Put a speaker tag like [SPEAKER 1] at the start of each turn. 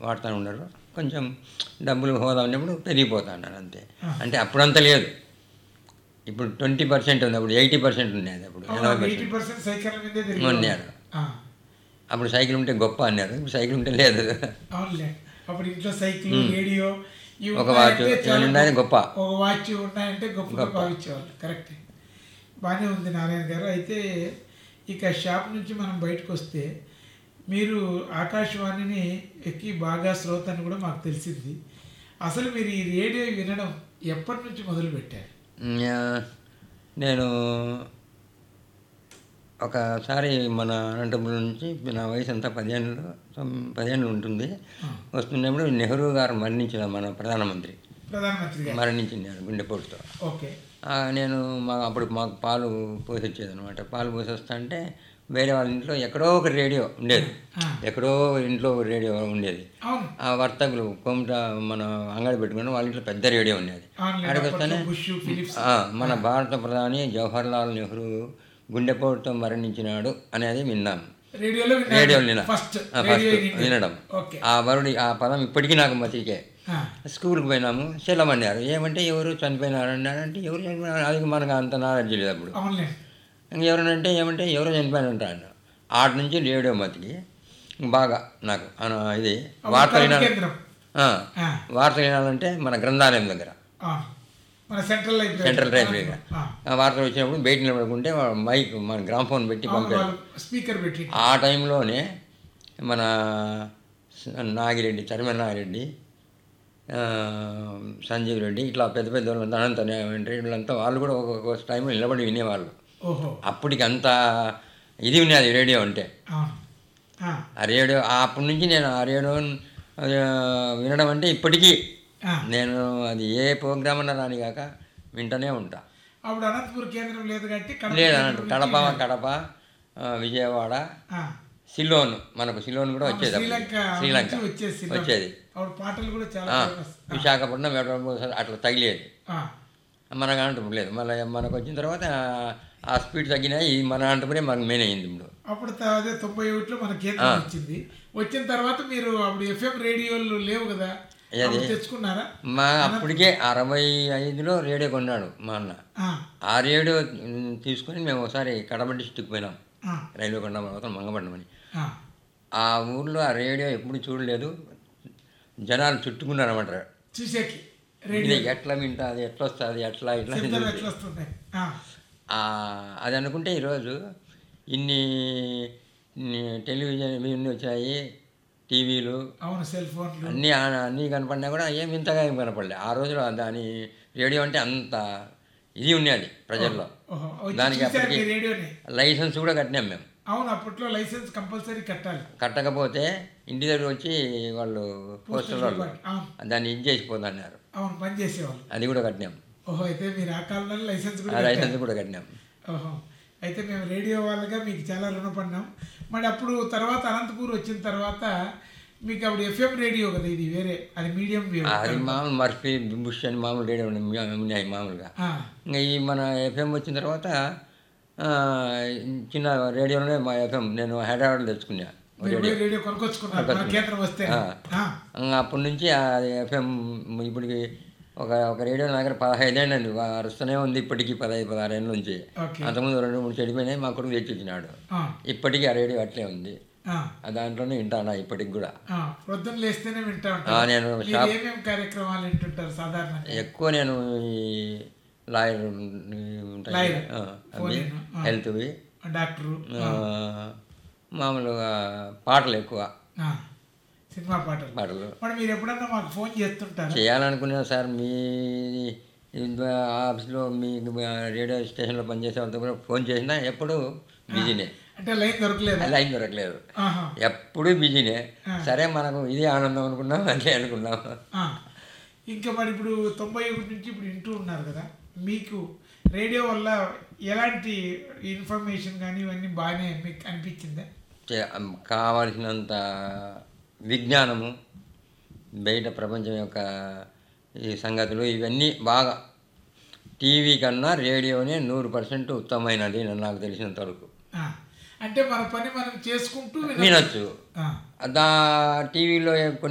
[SPEAKER 1] వాడుతూ ఉన్నారు కొంచెం డబ్బులు హోదా ఉన్నప్పుడు పెరిగిపోతా ఉన్నారు అంతే అంటే అప్పుడంత లేదు ఇప్పుడు ట్వంటీ పర్సెంట్ ఉంది అప్పుడు ఎయిటీ పర్సెంట్ ఉండేది అప్పుడు ఎనభై
[SPEAKER 2] ఎయిటీ
[SPEAKER 1] పర్సెంట్
[SPEAKER 2] పర్సెంట్ సైకిల్ మీదే తిరిగి
[SPEAKER 1] ఉన్నారు
[SPEAKER 2] ఆ,
[SPEAKER 1] అప్పుడు సైకిల్ ఉంటే గొప్ప అన్నారు ఇప్పుడు సైకిల్ ఉంటే లేదు
[SPEAKER 2] అవునులే అప్పుడు ఇంట్లో సైకిల్ రేడియో ఇవి
[SPEAKER 1] ఒక వాచ్
[SPEAKER 2] ఉన్నాయంటే చాలా
[SPEAKER 1] ఏమైనా ఉన్నది గొప్ప
[SPEAKER 2] ఒక వాచ్ ఉన్నాయంటే గొప్పగా
[SPEAKER 1] గొప్ప.
[SPEAKER 2] భావించేవాళ్ళు కరెక్ట్ బాగానే ఉంది నారాయణ గారు అయితే ఇక షాప్ నుంచి మనం బయటకు వస్తే మీరు ఆకాశవాణిని ఎక్కి బాగా శ్రోత అని కూడా మాకు తెలిసింది అసలు మీరు ఈ రేడియో వినడం ఎప్పటి నుంచి మొదలు పెట్టారు
[SPEAKER 1] ఆ, నేను ఒకసారి మన అనంతపురం నుంచి నా వయసు అంతా పదిహేను పదిహేను ఉంటుంది వస్తున్నప్పుడు నెహ్రూ గారు మరణించిన మన ప్రధానమంత్రి
[SPEAKER 2] ప్రధానమంత్రి గారు
[SPEAKER 1] మరణించినారు గుండెపోటుతో
[SPEAKER 2] ఓకే
[SPEAKER 1] ఆ, నేను మా అప్పుడు మాకు పాలు పోసి వచ్చేది అనమాట పాలు పోసి వస్తా అంటే వేరే వాళ్ళ ఇంట్లో ఎక్కడో ఒక రేడియో ఉండేది
[SPEAKER 2] ఆ,
[SPEAKER 1] ఎక్కడో ఇంట్లో ఒక రేడియో ఉండేది
[SPEAKER 2] అవును
[SPEAKER 1] ఆ వర్తకులు కోమట మన అంగడి పెట్టుకుని వాళ్ళ ఇంట్లో పెద్ద రేడియో ఉండేది
[SPEAKER 2] అవునులే,
[SPEAKER 1] అక్కడికి
[SPEAKER 2] అప్పట్లో
[SPEAKER 1] వస్తానే
[SPEAKER 2] బుష్ ఫిలిప్స్
[SPEAKER 1] ఆ, మన భారత ప్రధాని జవహర్లాల్ నెహ్రూ గుండెపోటుతో మరణించినాడు అనేది విన్నాను
[SPEAKER 2] రేడియోలో
[SPEAKER 1] రేడియో విన్నా
[SPEAKER 2] ఫస్ట్
[SPEAKER 1] ఆ,
[SPEAKER 2] రేడియో
[SPEAKER 1] ఫస్ట్
[SPEAKER 2] వినండి.
[SPEAKER 1] వినడం
[SPEAKER 2] ఓకే
[SPEAKER 1] ఆ వరుడి ఆ పదం ఇప్పటికీ నాకు మతికే
[SPEAKER 2] ఆ,
[SPEAKER 1] స్కూల్కి పోయినాము సెలవన్నారు ఏమంటే ఎవరు చనిపోయినారు అన్నారంటే ఎవరు చనిపోయినారు అది మనకు అంత నాలెడ్జ్ లేదు అప్పుడు
[SPEAKER 2] అవునులే
[SPEAKER 1] ఇంకెవరనంటే ఏమంటే ఎవరో చనిపోయినారంట అన్న ఆట నుంచి రేడియో మతికి బాగా నాకు అన- ఇది వార్తలు
[SPEAKER 2] కరెంట్
[SPEAKER 1] వినాలి
[SPEAKER 2] కేంద్రం
[SPEAKER 1] ఆ,
[SPEAKER 2] ఆ,
[SPEAKER 1] వార్తలు వినాలంటే మన గ్రంథాలయం దగ్గర
[SPEAKER 2] ఆ. మన సెంట్రల్ లైబ్రరీ
[SPEAKER 1] సెంట్రల్ లైబ్రరీ దగ్గర
[SPEAKER 2] ఆ,
[SPEAKER 1] ఆ వార్తలు వచ్చినప్పుడు బయట నిలబడుకుంటే మైక్ మన గ్రామ్ ఫోన్ పెట్టి
[SPEAKER 2] అవును,
[SPEAKER 1] పంపారు
[SPEAKER 2] వాళ్ళు స్పీకర్ పెట్టి
[SPEAKER 1] ఆ టైంలోనే మన స- నాగిరెడ్డి చర్మ నాగిరెడ్డి ఆ, సంజీవ్ రెడ్డి ఇట్లా పెద్ద పెద్ద వాళ్ళంతా అనంత రెడ్డి వీళ్ళంతా వాళ్ళు కూడా ఒక్కొక్క టైంలో నిలబడి వినేవాళ్ళు
[SPEAKER 2] ఓహో
[SPEAKER 1] అప్పటికి అంత ఇది ఉన్నది రేడియో అంటే
[SPEAKER 2] అవును ఆ,
[SPEAKER 1] ఆ రేడియో ఆ అప్పటి నుంచి నేను ఆ రేడియో వినడం అంటే ఇప్పటికీ
[SPEAKER 2] ఆ.
[SPEAKER 1] నేను అది ఏ ప్రోగ్రామ్ అన్నా రాని కాక వింటూనే ఉంటా
[SPEAKER 2] అప్పుడు అనంతపూర్ కేంద్రం లేదు కాబట్టి కడప
[SPEAKER 1] లేదు
[SPEAKER 2] కేంద్రం
[SPEAKER 1] అన్నట్టు
[SPEAKER 2] నుంచి
[SPEAKER 1] కడప
[SPEAKER 2] విన్నారు.
[SPEAKER 1] కడప ఆ, విజయవాడ
[SPEAKER 2] ఆ,
[SPEAKER 1] సిలోన్ మనకు సిలోన్ కూడా
[SPEAKER 2] అవును,
[SPEAKER 1] వచ్చేది అప్పుడు.
[SPEAKER 2] శ్రీలంక
[SPEAKER 1] శ్రీలంక
[SPEAKER 2] నుంచి వచ్చేది శ్రీలంక.
[SPEAKER 1] వచ్చేది
[SPEAKER 2] అప్పుడు పాటలు కూడా చాలా
[SPEAKER 1] ఆ,
[SPEAKER 2] ఫేమస్
[SPEAKER 1] విశాఖపట్నం ఎడమ అట్లా తగిలేది
[SPEAKER 2] ఆ,
[SPEAKER 1] మనకు అనంతపురం లేదు మళ్ళీ మనకు వచ్చిన తర్వాత ఆ స్పీడ్ తగ్గినాయి ఈ మన అనంతపురం మనకు మెయిన్ అయింది ఇప్పుడు
[SPEAKER 2] అప్పుడు త- అదే తొంభై ఒకటిలో మన కేంద్రం
[SPEAKER 1] ఆ.
[SPEAKER 2] వచ్చింది వచ్చిన తర్వాత మీరు అప్పుడు ఎఫ్ఎం రేడియోలు లేవు కదా
[SPEAKER 1] ఏది?
[SPEAKER 2] అప్పుడు తెచ్చుకున్నారా
[SPEAKER 1] మా అప్పటికే అరవై ఐదులో రేడియో కొన్నాడు మా అన్న
[SPEAKER 2] ఆ,
[SPEAKER 1] ఆ రేడియో ఉమ్, తీసుకొని మేము ఒకసారి కడప డిస్టిక్ పోయినాం
[SPEAKER 2] ఆ,
[SPEAKER 1] రైల్వే కొండ తర్వాత మంగపట్నం అని
[SPEAKER 2] ఆ,
[SPEAKER 1] ఆ ఊర్లో ఆ రేడియో ఎప్పుడు చూడలేదు జనాలు చుట్టుకున్నారు అనమాట
[SPEAKER 2] చూసేకి
[SPEAKER 1] ఇది
[SPEAKER 2] రేడియో
[SPEAKER 1] ఎట్లా వింటుంది ఎట్లా వస్తుంది ఎట్లా ఇట్లా అని
[SPEAKER 2] శబ్దం
[SPEAKER 1] చెప్పి.
[SPEAKER 2] ఎట్లా వస్తుంది ఆ,
[SPEAKER 1] ఆ, అది అనుకుంటే ఈరోజు ఇన్ని ఇన్ని టెలివిజన్ ఇవన్నీ వచ్చాయి టీవీలు
[SPEAKER 2] అవును సెల్ ఫోన్లు
[SPEAKER 1] అన్నీ ఆ- అన్నీ కనపడినా కూడా ఏం ఇంతగా ఏం కనపడలే ఆ రోజులో దాని రేడియో అంటే అంత ఇది ఉన్నది ప్రజల్లో
[SPEAKER 2] ఓహో, వచ్చి
[SPEAKER 1] దానికి
[SPEAKER 2] చూశారు
[SPEAKER 1] అప్పటికి
[SPEAKER 2] మీ రేడియోని
[SPEAKER 1] లైసెన్స్ కూడా కట్టినాం మేము
[SPEAKER 2] అవును అప్పట్లో లైసెన్స్ కంపల్సరీ కట్టాలి
[SPEAKER 1] కట్టకపోతే ఇంటి దగ్గర వచ్చి వాళ్ళు పోస్టర్ వాళ్ళు
[SPEAKER 2] అవును
[SPEAKER 1] దాన్ని ఇది చేసిపోతున్నారు
[SPEAKER 2] అవును పని చేసేవాళ్ళు
[SPEAKER 1] అది కూడా కట్టినాం
[SPEAKER 2] ఓహో అయితే మీరు ఆ కాలంలో లైసెన్స్
[SPEAKER 1] ఆ
[SPEAKER 2] కూడా కట్టారు.
[SPEAKER 1] లైసెన్స్ కూడా కట్టినాం
[SPEAKER 2] ఓహో అయితే మేము రేడియో వాళ్ళగా మీకు చాలా రుణపడినాం మరి అప్పుడు తర్వాత అనంతపూర్ వచ్చిన తర్వాత మీకు అప్పుడు ఎఫ్ఎం రేడియో కదా ఇది వేరే అది మీడియం వేవ్
[SPEAKER 1] అది మామూలు మర్ఫీ బుష్ అని మామూలు రేడియో ఉన్నాయి ఉన్నాయి మామూలుగా
[SPEAKER 2] ఆ,
[SPEAKER 1] ఇంకా ఈ మన ఎఫ్ఎం వచ్చిన తర్వాత ఆ, చిన్న రేడియోలోనే మా ఎఫ్ఎం నేను హైదరాబాద్లో తెచ్చుకున్నా
[SPEAKER 2] మీరు పోయి రేడియో కొనుక్కొచ్చుకున్నారు మన కేంద్రం వస్తే
[SPEAKER 1] ఆ.
[SPEAKER 2] ఆ,
[SPEAKER 1] ఇంకా అప్పటి నుంచి ఆ ఎఫ్ఎం ఇప్పటికి ఒక ఒక రేడియో నా దగ్గర పదహైదేళ్ళండి అరుస్తూనే ఉంది ఇప్పటికీ పదహైదు పదహారు ఏళ్ళ నుంచి
[SPEAKER 2] ఓకే
[SPEAKER 1] అంతకుముందు రెండు మూడు చెడిపోయినాయి మా కొడుకు తెచ్చి ఇచ్చినాడు
[SPEAKER 2] ఆ,
[SPEAKER 1] ఇప్పటికీ ఆ రేడియో అట్లే ఉంది
[SPEAKER 2] ఆ,
[SPEAKER 1] ఆ దాంట్లోనే వింటానా ఇప్పటికి కూడా
[SPEAKER 2] ఆ, ప్రొద్దున లేస్తేనే వింటా
[SPEAKER 1] ఆ,
[SPEAKER 2] ఉంటారు
[SPEAKER 1] నేను
[SPEAKER 2] మీరు
[SPEAKER 1] షాప్
[SPEAKER 2] ఏమేమి కార్యక్రమాలు వింటుంటారు సాధారణంగా
[SPEAKER 1] ఎక్కువ నేను ఈ లాయర్ ఉంటాయి
[SPEAKER 2] లాయర్.
[SPEAKER 1] కదా, ఆ, అవి
[SPEAKER 2] ఫోన్ ఆ.
[SPEAKER 1] హెల్త్వి
[SPEAKER 2] డాక్టరు
[SPEAKER 1] ఆ, మామూలుగా పాటలు ఎక్కువ
[SPEAKER 2] ఆ, సినిమా పాటలు
[SPEAKER 1] పాటలు
[SPEAKER 2] మరి మీరు ఎప్పుడన్నా మాకు ఫోన్ చేస్తుంటారు
[SPEAKER 1] చేయాలనుకున్నా సార్ మీ ఈ ఆఫీస్లో మీ రేడియో స్టేషన్లో పనిచేసే వాళ్ళతో కూడా ఫోన్ చేసినా ఎప్పుడు బిజీనే
[SPEAKER 2] అంటే లైన్ దొరకలేదు
[SPEAKER 1] లైన్ దొరకలేదు
[SPEAKER 2] ఆహా
[SPEAKER 1] ఎప్పుడు బిజీనే సరే మనకు ఇదే ఆనందం అనుకున్నాం అదే అనుకున్నాం
[SPEAKER 2] ఆ. ఇంకా మరి ఇప్పుడు తొంభై ఒకటి నుంచి ఇప్పుడు వింటూ ఉన్నారు కదా మీకు రేడియో వల్ల ఎలాంటి ఇన్ఫర్మేషన్ కానీ ఇవన్నీ బాగానే మీకు అనిపించిందా
[SPEAKER 1] చే- కావలసినంత విజ్ఞానము బయట ప్రపంచం యొక్క ఈ సంగతులు ఇవన్నీ బాగా టీవీ కన్నా రేడియోనే నూరు పర్సెంట్ ఉత్తమమైనది నాకు తెలిసినంత వరకు
[SPEAKER 2] ఆ. అంటే మన పని మనం చేసుకుంటూ వినొచ్చు.
[SPEAKER 1] వినొచ్చు
[SPEAKER 2] ఆ.
[SPEAKER 1] దా టీవీలో కొన్ని